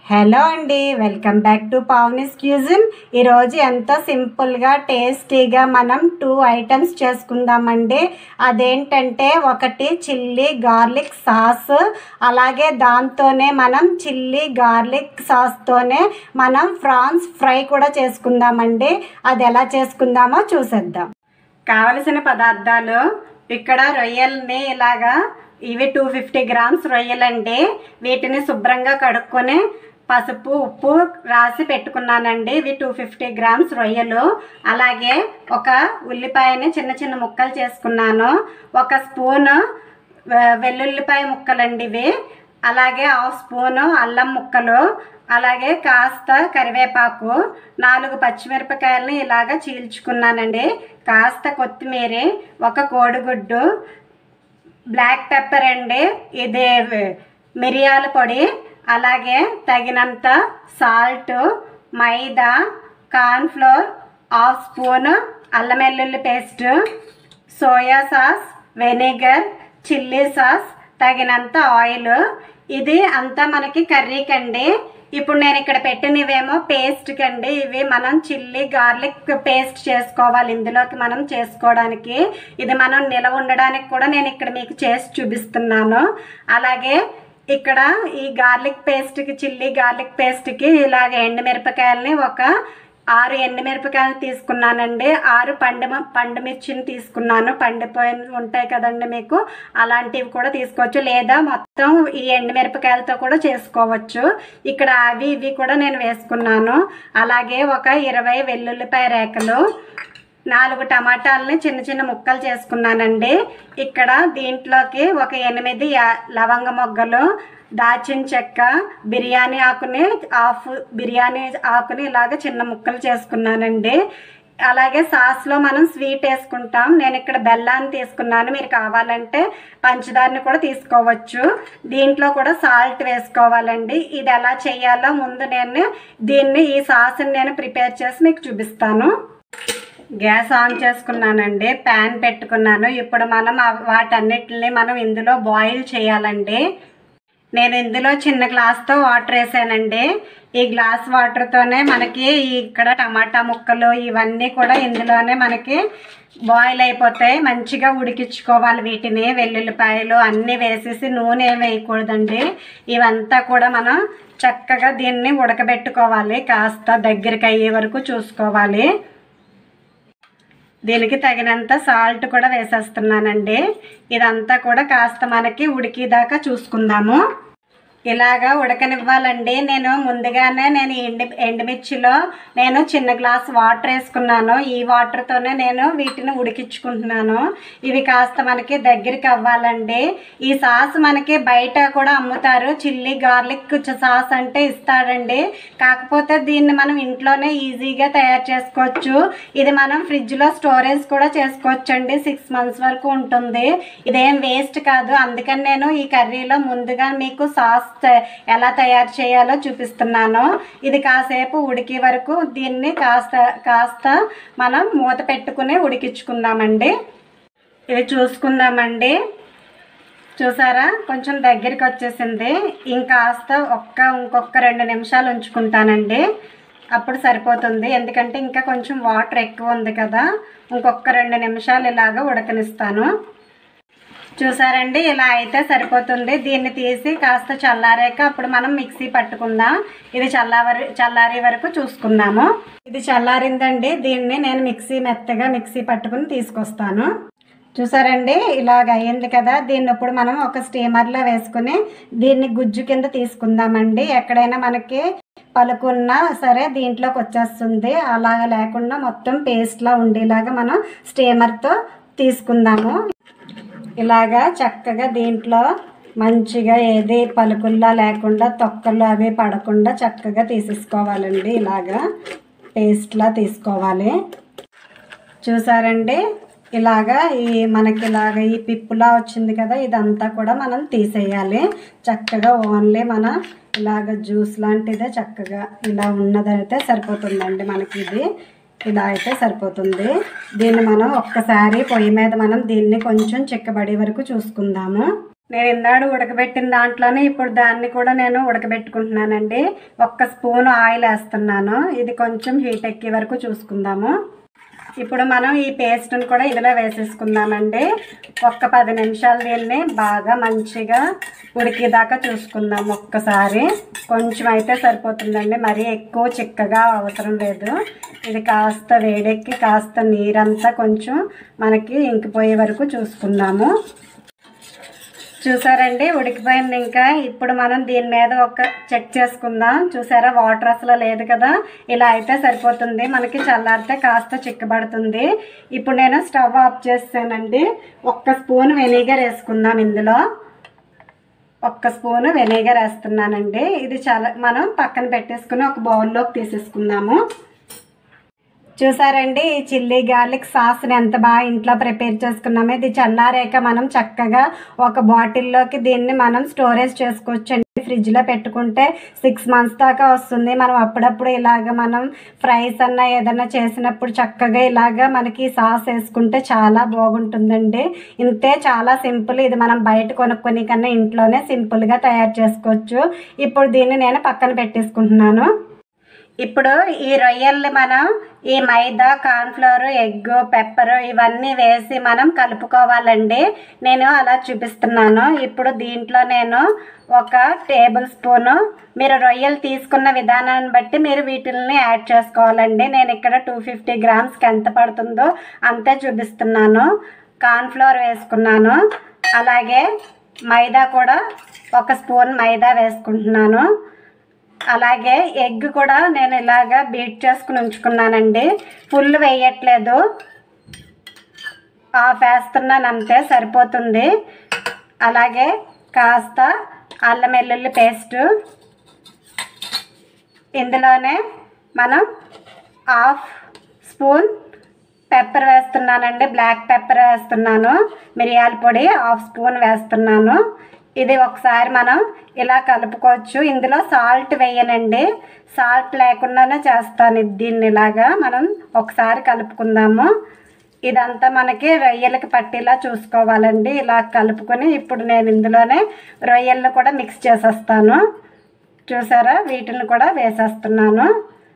hello అండి welcome back to Pavani's cuisine ఈరోజు ఎంతో సింపుల్గా టేస్టీగా మనం టూ ఐటమ్స్ చేసుకుందామండి అదేంటంటే ఒకటి చిల్లీ గార్లిక్ సాస్ అలాగే దాంతోనే మనం చిల్లీ గార్లిక్ సాస్తోనే మనం ఫ్రాన్స్ ఫ్రై కూడా చేసుకుందామండి అది ఎలా చేసుకుందామో చూసేద్దాం కావలసిన పదార్థాలు ఇక్కడ రొయ్యల్ని ఇలాగా ఇవి టూ ఫిఫ్టీ గ్రామ్స్ రొయ్యలండి వీటిని శుభ్రంగా కడుక్కొని పసుపు ఉప్పు రాసి పెట్టుకున్నానండి ఇవి టూ ఫిఫ్టీ గ్రామ్స్ రొయ్యలు అలాగే ఒక ఉల్లిపాయని చిన్న చిన్న ముక్కలు చేసుకున్నాను ఒక స్పూను వె- వెల్లుల్లిపాయ ముక్కలండి ఇవి అలాగే హాఫ్ స్పూను అల్లం ముక్కలు అలాగే కాస్త కరివేపాకు నాలుగు పచ్చిమిరపకాయలని ఇలాగ చీల్చుకున్నానండి కాస్త కొత్తిమీర ఒక కోడిగుడ్డు బ్లాక్ పెప్పర్ అండి ఇది మిరియాల పొడి అలాగే తగినంత salt maida cornflour half spoon అల్లం వెల్లుల్లి paste soya sauce vinegar chilli sauce తగినంత ఆయిల్ ఇది అంతా మనకి కర్రీకి అండి ఇప్పుడు నేను ఇక్కడ పెట్టినవేమో పేస్ట్కి అండి ఇవి మనం చిల్లీ గార్లిక్ పేస్ట్ చేసుకోవాలి ఇందులోకి మనం చేసుకోవడానికి ఇది మనం నిలవ ఉండడానికి కూడా నేను ఇక్కడ మీకు చేసి చూపిస్తున్నాను అలాగే ఇక్కడ ఈ గార్లిక్ పేస్ట్కి చిల్లీ గార్లిక్ పేస్ట్కి ఇలాగ ఎండుమిరపకాయలని ఒక ఆరు ఎండుమిరపకాయలు తీసుకున్నానండి ఆరు పండు పండు మిర్చిని తీసుకున్నాను పండిపోయిన ఉంటాయి కదండి మీకు అలాంటివి కూడా తీసుకోవచ్చు లేదా మొత్తం ఈ ఎండుమిరపకాయలతో కూడా చేసుకోవచ్చు ఇక్కడ అవి ఇవి కూడా నేను వేసుకున్నాను అలాగే ఒక ఇరవై వెల్లుల్లిపాయ రేఖలు నాలుగు టమాటాలని చిన్న చిన్న ముక్కలు చేసుకున్నానండి ఇక్కడ దీంట్లోకి ఒక ఎనిమిది యా- లవంగ మొగ్గలు దాచిన చెక్క బిర్యానీ ఆకుని హాఫ్ బిర్యానీ ఆకుని ఇలాగ చిన్న ముక్కలు చేసుకున్నానండి అలాగే సాస్లో మనం స్వీట్ వేసుకుంటాం నేను ఇక్కడ బెల్లాన్ని తీసుకున్నాను మీరు కావాలంటే పంచదారని కూడా తీసుకోవచ్చు దీంట్లో కూడా సాల్ట్ వేసుకోవాలండి ఇది ఎలా చేయాలో ముందు నేను దీన్ని ఈ సాస్ని నేను ప్రిపేర్ చేసి మీకు చూపిస్తాను గ్యాస్ ఆన్ చేసుకున్నానండి ప్యాన్ పెట్టుకున్నాను ఇప్పుడు మనం ఆ- వాటన్నిటిని మనం ఇందులో బాయిల్ చేయాలండి నేను ఇందులో చిన్న గ్లాస్తో వాటర్ వేసానండి ఈ గ్లాస్ వాటర్తోనే మనకి ఈ ఇక్కడ టమాటా ముక్కలు ఇవన్నీ కూడా ఇందులోనే మనకి బాయిల్ అయిపోతాయి మంచిగా ఉడికించుకోవాలి వీటిని వెల్లుల్లిపాయలు అన్నీ వేసేసి నూనె ఏం వేయకూడదండి ఇవంతా కూడా మనం చక్కగా దీన్ని ఉడకబెట్టుకోవాలి కాస్త దగ్గరికి అయ్యే వరకు చూసుకోవాలి దీనికి తగినంత సాల్ట్ కూడా వేసేస్తున్నానండి ఇదంతా కూడా కాస్త మనకి ఉడికిదాకా చూసుకుందాము ఇలాగా ఉడకనివ్వాలండి నేను ముందుగానే నేను ఎండి ఎండుమిర్చిలో నేను చిన్న గ్లాస్ వాటర్ వేసుకున్నాను ఈ వాటర్తోనే నేను వీటిని ఉడికించుకుంటున్నాను ఇవి కాస్త మనకి దగ్గరికి అవ్వాలండి ఈ సాస్ మనకి బయట కూడా అమ్ముతారు చిల్లీ గార్లిక్ సాస్ అంటే ఇస్తాడండి కాకపోతే దీన్ని మనం ఇంట్లోనే ఈజీగా తయారు చేసుకోవచ్చు ఇది మనం ఫ్రిడ్జ్లో స్టోరేజ్ కూడా చేసుకోవచ్చు అండి సిక్స్ మంత్స్ వరకు ఉంటుంది ఇదేం వేస్ట్ కాదు అందుకని నేను ఈ కర్రీలో ముందుగా మీకు సాస్ త- ఎలా తయారు చేయాలో చూపిస్తున్నాను ఇది కాసేపు ఉడికే వరకు దీన్ని కాస్త కాస్త మనం మూత పెట్టుకుని ఉడికించుకుందామండి ఇది చూసుకుందామండి చూసారా కొంచెం దగ్గరికి వచ్చేసింది ఇంకాస్త ఒక్క ఇంకొక రెండు నిమిషాలు ఉంచుకుంటానండి అప్పుడు సరిపోతుంది ఎందుకంటే ఇంకా కొంచెం వాటర్ ఎక్కువ ఉంది కదా ఇంకొక రెండు నిమిషాలు ఇలాగ ఉడకనిస్తాను చూసారండి ఇలా అయితే సరిపోతుంది దీన్ని తీసి కాస్త చల్లారాక అప్పుడు మనం మిక్సీ పట్టుకుందాం ఇది చల్లారి చల్లారే వరకు చూసుకుందాము ఇది చల్లారిందండి దీన్ని నేను మిక్సీ మెత్తగా మిక్సీ పట్టుకుని తీసుకొస్తాను చూసారండి ఇలాగ అయ్యింది కదా దీన్ని ఇప్పుడు మనం ఒక స్టీమర్లో వేసుకుని దీన్ని గుజ్జు కింద తీసుకుందామండి ఎక్కడైనా మనకి పలుకున్నా సరే దీంట్లోకి వచ్చేస్తుంది అలాగ లేకుండా మొత్తం పేస్ట్లా ఉండేలాగా మనం స్టీమర్తో తీసుకుందాము ఇలాగా చక్కగా దీంట్లో మంచిగా ఏది పలుకుల్లా లేకుండా తొక్కలు అవి పడకుండా చక్కగా తీసేసుకోవాలండి ఇలాగా పేస్ట్లా తీసుకోవాలి చూసారండి ఇలాగా ఈ మనకి ఇలాగ ఈ పిప్పులా వచ్చింది కదా ఇదంతా కూడా మనం తీసేయాలి చక్కగా ఓన్లీ మన ఇలాగ జ్యూస్ లాంటిదే చక్కగా ఇలా ఉన్నదైతే సరిపోతుందండి మనకి ఇది ఇలా అయితే సరిపోతుంది దీన్ని మనం ఒక్కసారి పొయ్యి మీద మనం దీన్ని కొంచెం చిక్కబడే వరకు చూసుకుందాము నేను ఇందాడు ఉడకబెట్టిన దాంట్లోనే ఇప్పుడు దాన్ని కూడా నేను ఉడకబెట్టుకుంటున్నానండి ఒక్క స్పూన్ ఆయిల్ వేస్తున్నాను ఇది కొంచెం హీట్ ఎక్కే వరకు చూసుకుందాము ఇప్పుడు మనం ఈ పేస్ట్ని కూడా ఇందులో వేసేసుకుందామండి ఒక్క పది నిమిషాలు దీన్ని బాగా మంచిగా ఉడికేదాకా చూసుకుందాం ఒక్కసారి కొంచెం అయితే సరిపోతుందండి మరీ ఎక్కువ చిక్కగా అవసరం లేదు ఇది కాస్త వేడెక్కి కాస్త నీరంతా కొంచెం మనకి ఇంకిపోయే వరకు చూసుకుందాము చూసారండి ఉడికిపోయింది ఇంకా ఇప్పుడు మనం దీని మీద ఒక చెక్ చేసుకుందాం చూసారా వాటర్ అసలు లేదు కదా ఇలా అయితే సరిపోతుంది మనకి చల్లారితే కాస్త చిక్కబడుతుంది ఇప్పుడు నేను స్టవ్ ఆఫ్ చేస్తానండి ఒక్క స్పూన్ వెనిగర్ వేసుకుందాం ఇందులో ఒక్క స్పూన్ వెనిగర్ వేస్తున్నానండి ఇది చాలా మనం పక్కన పెట్టేసుకుని ఒక బౌల్లోకి తీసేసుకుందాము చూసారండి ఈ చిల్లీ గార్లిక్ సాస్ని ఎంత బాగా ఇంట్లో ప్రిపేర్ చేసుకున్నామో ఇది చల్లారాక మనం చక్కగా ఒక బాటిల్లోకి దీన్ని మనం స్టోరేజ్ చేసుకోవచ్చండి ఫ్రిడ్జ్లో పెట్టుకుంటే సిక్స్ మంత్స్ దాకా వస్తుంది మనం అప్పుడప్పుడు ఇలాగ మనం ఫ్రైస్ అన్న ఏదైనా చేసినప్పుడు చక్కగా ఇలాగ మనకి సాస్ వేసుకుంటే చాలా బాగుంటుందండి ఇంతే చాలా సింపుల్ ఇది మనం బయట కొనుక్కొని కన్నా ఇంట్లోనే సింపుల్గా తయారు చేసుకోవచ్చు ఇప్పుడు దీన్ని నేను పక్కన పెట్టేసుకుంటున్నాను ఇప్పుడు ఈ రొయ్యల్ని మనం ఈ మైదా కార్న్ఫ్లవర్ ఎగ్ పెప్పర్ ఇవన్నీ వేసి మనం కలుపుకోవాలండి నేను అలా చూపిస్తున్నాను ఇప్పుడు దీంట్లో నేను ఒక టేబుల్ స్పూను మీరు రొయ్యలు తీసుకున్న విధానాన్ని బట్టి మీరు వీటిని యాడ్ చేసుకోవాలండి నేను ఇక్కడ టూ ఫిఫ్టీ గ్రామ్స్కి ఎంత పడుతుందో అంతే చూపిస్తున్నాను కార్న్ఫ్లవర్ వేసుకున్నాను అలాగే మైదా కూడా ఒక స్పూన్ మైదా వేసుకుంటున్నాను అలాగే ఎగ్ కూడా నేను ఇలాగా బీట్ చేసుకుని ఉంచుకున్నానండి ఫుల్ వేయట్లేదు హాఫ్ వేస్తున్నాను అంతే సరిపోతుంది అలాగే కాస్త అల్లం వెల్లుల్లి పేస్టు ఇందులోనే మనం హాఫ్ స్పూన్ పెప్పర్ వేస్తున్నానండి బ్లాక్ పెప్పర్ వేస్తున్నాను మిరియాల పొడి హాఫ్ స్పూన్ వేస్తున్నాను ఇది ఒకసారి మనం ఇలా కలుపుకోవచ్చు ఇందులో సాల్ట్ వేయనండి సాల్ట్ లేకుండానే చేస్తాను ఇది దీన్ని ఇలాగా మనం ఒకసారి కలుపుకుందాము ఇదంతా మనకి రొయ్యలకి పట్టేలా చూసుకోవాలండి ఇలా కలుపుకొని ఇప్పుడు నేను ఇందులోనే రొయ్యలను కూడా మిక్స్ చేసేస్తాను చూసారా వీటిని కూడా వేసేస్తున్నాను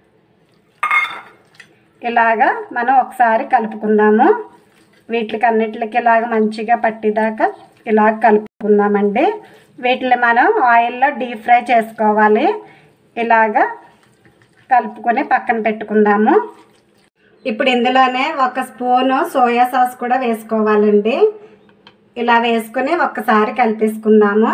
ఇలాగా మనం ఒకసారి కలుపుకుందాము వీటికి అన్నిటికి ఇలాగ మంచిగా పట్టేదాకా ఇలా కలుపుకుందామండి వీటిని మనం ఆయిల్లో డీప్ ఫ్రై చేసుకోవాలి ఇలాగా కలుపుకొని పక్కన పెట్టుకుందాము ఇప్పుడు ఇందులోనే ఒక స్పూను సోయా సాస్ కూడా వేసుకోవాలండి ఇలా వేసుకొని ఒక్కసారి కలిపేసుకుందాము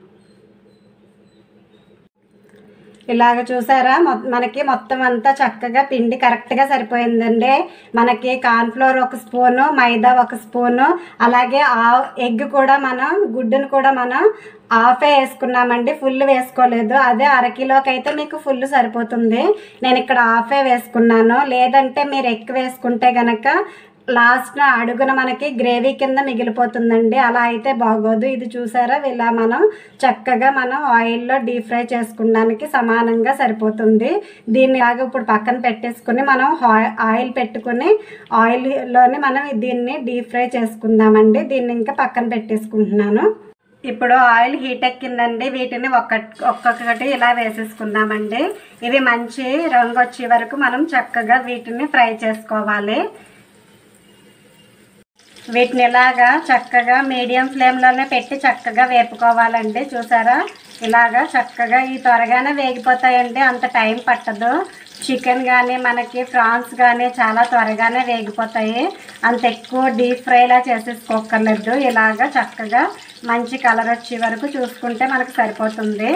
ఇలాగ చూసారా మొ- మనకి మొత్తం అంతా చక్కగా పిండి కరెక్ట్గా సరిపోయిందండి మనకి కార్న్ఫ్లోర్ ఒక స్పూను మైదా ఒక స్పూను అలాగే ఆ ఎగ్ కూడా మనం గుడ్డును కూడా మనం హాఫే వేసుకున్నామండి ఫుల్ వేసుకోలేదు అదే అరకిలోకి అయితే మీకు ఫుల్ సరిపోతుంది నేను ఇక్కడ హాఫే వేసుకున్నాను లేదంటే మీరు ఎక్కువ వేసుకుంటే గనక లాస్ట్న అడుగున మనకి గ్రేవీ కింద మిగిలిపోతుందండి అలా అయితే బాగోదు ఇది చూసారా ఇలా మనం చక్కగా మనం ఆయిల్లో డీప్ ఫ్రై చేసుకోవడానికి సమానంగా సరిపోతుంది దీన్ని లాగా ఇప్పుడు పక్కన పెట్టేసుకుని మనం హా- ఆయిల్ పెట్టుకుని ఆయిల్లోనే మనం దీన్ని డీప్ ఫ్రై చేసుకుందామండి దీన్ని ఇంకా పక్కన పెట్టేసుకుంటున్నాను ఇప్పుడు ఆయిల్ హీట్ ఎక్కిందండి వీటిని ఒక్క ఒక్కొక్కటి ఇలా వేసేసుకుందామండి ఇవి మంచి రంగు వచ్చే వరకు మనం చక్కగా వీటిని ఫ్రై చేసుకోవాలి వీటిని ఇలాగా చక్కగా మీడియం ఫ్లేమ్లోనే పెట్టి చక్కగా వేపుకోవాలండి చూసారా ఇలాగా చక్కగా ఈ త్వరగానే వేగిపోతాయండి అంత టైం పట్టదు చికెన్ కానీ మనకి ఫ్రాన్స్ కానీ చాలా త్వరగానే వేగిపోతాయి అంత ఎక్కువ డీప్ ఫ్రైలా చేసేసుకోకర్లేదు ఇలాగా చక్కగా మంచి కలర్ వచ్చే వరకు చూసుకుంటే మనకు సరిపోతుంది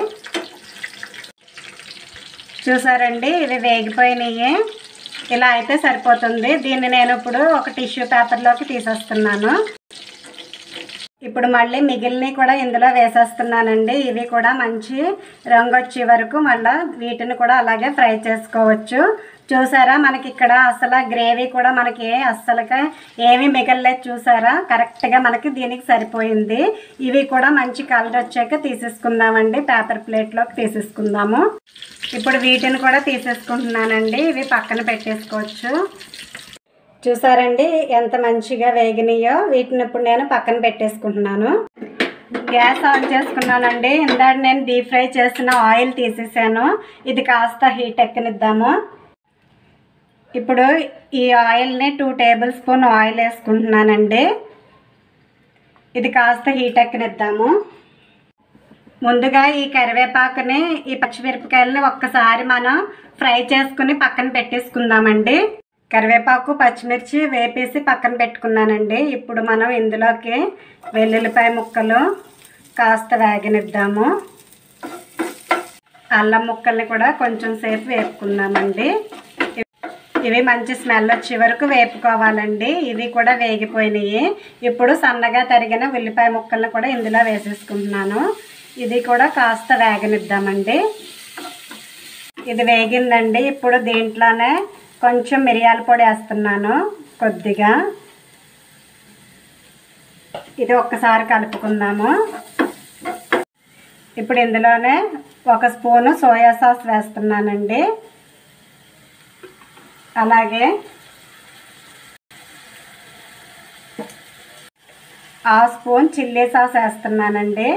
చూసారండి ఇవి వేగిపోయినాయి ఇలా అయితే సరిపోతుంది దీన్ని నేను ఇప్పుడు ఒక టిష్యూ పేపర్లోకి తీసేస్తున్నాను ఇప్పుడు మళ్ళీ మిగిలినవి కూడా ఇందులో వేసేస్తున్నానండి ఇవి కూడా మంచి రంగు వచ్చే వరకు మళ్ళీ వీటిని కూడా అలాగే ఫ్రై చేసుకోవచ్చు చూసారా మనకి ఇక్కడ అసలు గ్రేవీ కూడా మనకి అస్సలుగా ఏమీ మిగలలేదు చూసారా కరెక్ట్గా మనకి దీనికి సరిపోయింది ఇవి కూడా మంచి కలర్ వచ్చాక తీసేసుకుందామండి పేపర్ ప్లేట్లోకి తీసేసుకుందాము ఇప్పుడు వీటిని కూడా తీసేసుకుంటున్నానండి ఇవి పక్కన పెట్టేసుకోవచ్చు చూసారండి ఎంత మంచిగా వేగినాయో వీటిని ఇప్పుడు నేను పక్కన పెట్టేసుకుంటున్నాను గ్యాస్ ఆన్ చేసుకున్నానండి ఇందాక నేను డీప్ ఫ్రై చేసిన ఆయిల్ తీసేసాను ఇది కాస్త హీట్ ఎక్కనిద్దాము ఇప్పుడు ఈ ఆయిల్ని టూ టేబుల్ స్పూన్ ఆయిల్ వేసుకుంటున్నానండి ఇది కాస్త హీట్ ఎక్కనిద్దాము ముందుగా ఈ కరివేపాకుని ఈ పచ్చిమిరపకాయలని ఒక్కసారి మనం ఫ్రై చేసుకుని పక్కన పెట్టేసుకుందామండి కరివేపాకు పచ్చిమిర్చి వేపేసి పక్కన పెట్టుకున్నానండి ఇప్పుడు మనం ఇందులోకి వెల్లుల్లిపాయ ముక్కలు కాస్త వేగనిద్దాము అల్లం ముక్కల్ని కూడా కొంచెం సేపు వేపుకుందామండి ఇవి మంచి స్మెల్ వచ్చే వరకు వేపుకోవాలండి ఇవి కూడా వేగిపోయినాయి ఇప్పుడు సన్నగా తరిగిన ఉల్లిపాయ ముక్కల్ని కూడా ఇందులో వేసేసుకుంటున్నాను ఇది కూడా కాస్త వేగనిద్దామండి ఇది వేగిందండి ఇప్పుడు దీంట్లోనే కొంచెం మిరియాల పొడి వేస్తున్నాను కొద్దిగా ఇది ఒక్కసారి కలుపుకుందాము ఇప్పుడు ఇందులోనే ఒక స్పూను సోయా సాస్ వేస్తున్నానండి అలాగే ఆ స్పూన్ చిల్లీ సాస్ వేస్తున్నానండి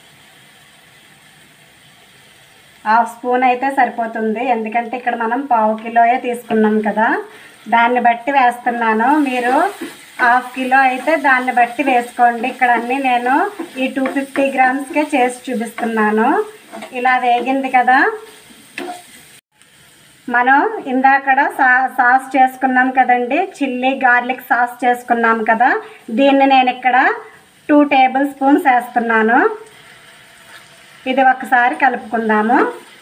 హాఫ్ స్పూన్ అయితే సరిపోతుంది ఎందుకంటే ఇక్కడ మనం పావు కిలోయే తీసుకున్నాం కదా దాన్ని బట్టి వేస్తున్నాను మీరు హాఫ్ కిలో అయితే దాన్ని బట్టి వేసుకోండి ఇక్కడ అన్నీ నేను ఈ టూ ఫిఫ్టీ గ్రామ్స్కే చేసి చూపిస్తున్నాను ఇలా వేగింది కదా మనం ఇందాకడ సా సాస్ చేసుకున్నాం కదండి చిల్లీ గార్లిక్ సాస్ చేసుకున్నాం కదా దీన్ని నేను ఇక్కడ టూ టేబుల్ స్పూన్స్ వేస్తున్నాను ఇది ఒకసారి కలుపుకుందాము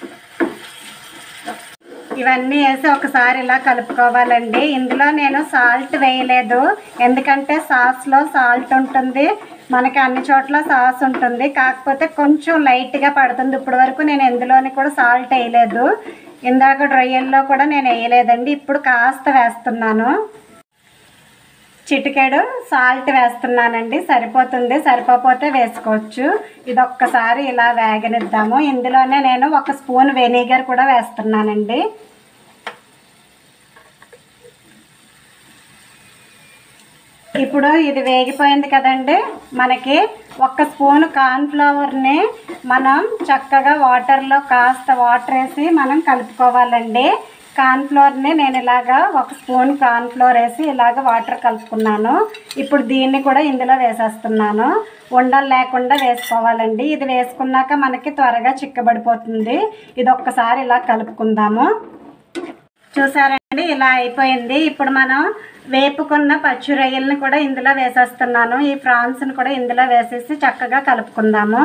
ఇవన్నీ వేసి ఒకసారి ఇలా కలుపుకోవాలండి ఇందులో నేను సాల్ట్ వేయలేదు ఎందుకంటే సాస్లో సాల్ట్ ఉంటుంది మనకి అన్ని చోట్ల సాస్ ఉంటుంది కాకపోతే కొంచెం లైట్గా పడుతుంది ఇప్పటి వరకు నేను ఎందులోని కూడా సాల్ట్ వేయలేదు ఇందాక రొయ్యల్లో కూడా నేను వేయలేదండి ఇప్పుడు కాస్త వేస్తున్నాను చిటికెడు సాల్ట్ వేస్తున్నానండి సరిపోతుంది సరిపోతే వేసుకోవచ్చు ఇది ఒక్కసారి ఇలా వేగనిద్దాము ఇందులోనే నేను ఒక స్పూన్ వెనిగర్ కూడా వేస్తున్నానండి ఇప్పుడు ఇది వేగిపోయింది కదండి మనకి ఒక స్పూన్ కార్న్ఫ్లవర్ని మనం చక్కగా వాటర్లో కాస్త వాటర్ వేసి మనం కలుపుకోవాలండి కార్న్ఫ్లోర్ని నేను ఇలాగా ఒక స్పూన్ కార్న్ఫ్లోర్ వేసి ఇలాగ వాటర్ కలుపుకున్నాను ఇప్పుడు దీన్ని కూడా ఇందులో వేసేస్తున్నాను ఉండలు లేకుండా వేసుకోవాలండి ఇది వేసుకున్నాక మనకి త్వరగా చిక్కబడిపోతుంది ఇది ఒక్కసారి ఇలా కలుపుకుందాము చూసారండి ఇలా అయిపోయింది ఇప్పుడు మనం వేపుకున్న పచ్చి రొయ్యల్ని కూడా ఇందులో వేసేస్తున్నాను ఈ ప్రాన్స్ని కూడా ఇందులో వేసేసి చక్కగా కలుపుకుందాము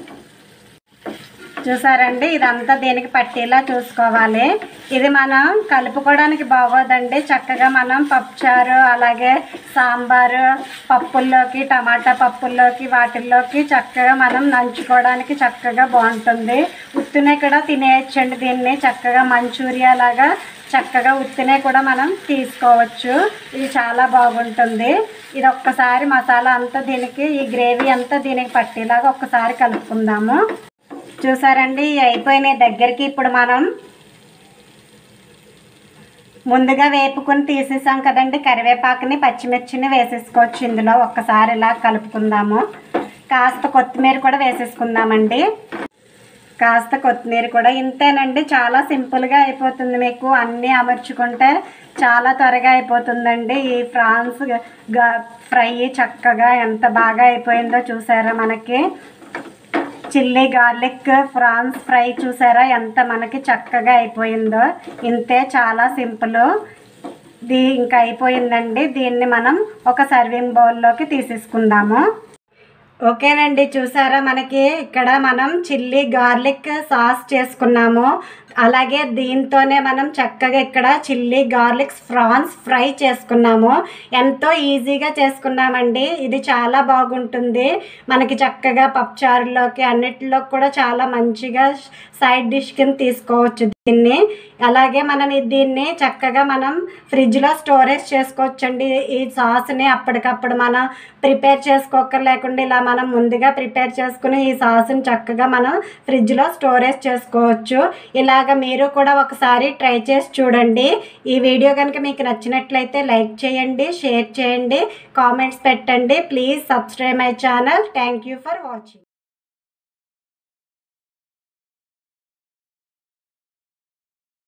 చూసారండి ఇదంతా దీనికి పట్టేలా చూసుకోవాలి ఇది మనం కలుపుకోవడానికి బాగోదండి చక్కగా మనం పప్పుచారు అలాగే సాంబారు పప్పుల్లోకి టమాటా పప్పుల్లోకి వాటిల్లోకి చక్కగా మనం నంచుకోవడానికి చక్కగా బాగుంటుంది ఉత్తునే కూడా తినేయచ్చండి దీన్ని చక్కగా మంచూరియా లాగా చక్కగా ఉత్తినే కూడా మనం తీసుకోవచ్చు ఇది చాలా బాగుంటుంది ఇది ఒక్కసారి మసాలా అంతా దీనికి ఈ గ్రేవీ అంతా దీనికి పట్టేలాగా ఒక్కసారి కలుపుకుందాము చూసారండి ఇవి అయిపోయినాయి దగ్గరికి ఇప్పుడు మనం ముందుగా వేపుకొని తీసేసాం కదండి కరివేపాకుని పచ్చిమిర్చిని వేసేసుకోవచ్చు ఇందులో ఒక్కసారి ఇలా కలుపుకుందాము కాస్త కొత్తిమీర కూడా వేసేసుకుందామండి కాస్త కొత్తిమీర కూడా ఇంతేనండి చాలా సింపుల్గా అయిపోతుంది మీకు అన్నీ అమర్చుకుంటే చాలా త్వరగా అయిపోతుందండి ఈ ఫ్రాన్స్ గ- ఫ్రై చక్కగా ఎంత బాగా అయిపోయిందో చూసారా మనకి చిల్లీ గార్లిక్ ఫ్రాన్స్ ఫ్రై చూసారా ఎంత మనకి చక్కగా అయిపోయిందో ఇంతే చాలా సింపుల్ దీ ఇంకా అయిపోయిందండి దీన్ని మనం ఒక సర్వింగ్ బౌల్లోకి తీసేసుకుందాము ఓకేనండి చూసారా మనకి ఇక్కడ మనం చిల్లీ గార్లిక్ సాస్ చేసుకున్నాము అలాగే దీంతోనే మనం చక్కగా ఇక్కడ చిల్లీ గార్లిక్ ఫ్రాన్స్ ఫ్రై చేసుకున్నాము ఎంతో ఈజీగా చేసుకున్నామండి ఇది చాలా బాగుంటుంది మనకి చక్కగా పప్పుచారులోకి అన్నిటిలో కూడా చాలా మంచిగా సైడ్ డిష్ కింద తీసుకోవచ్చు దీన్ని అలాగే మనం ఇది- దీన్ని చక్కగా మనం ఫ్రిడ్జ్లో స్టోరేజ్ చేసుకోవచ్చండి ఈ సాస్ని అప్పటికప్పుడు మనం ప్రిపేర్ చేసుకోక లేకుండా ఇలా మనం ముందుగా ప్రిపేర్ చేసుకుని ఈ సాస్ని చక్కగా మనం ఫ్రిడ్జ్లో స్టోరేజ్ చేసుకోవచ్చు ఇలాగ మీరు కూడా ఒకసారి ట్రై చేసి చూడండి ఈ వీడియో కనుక మీకు నచ్చినట్లయితే లైక్ చేయండి షేర్ చేయండి కామెంట్స్ పెట్టండి please subscribe my channel thank you for watching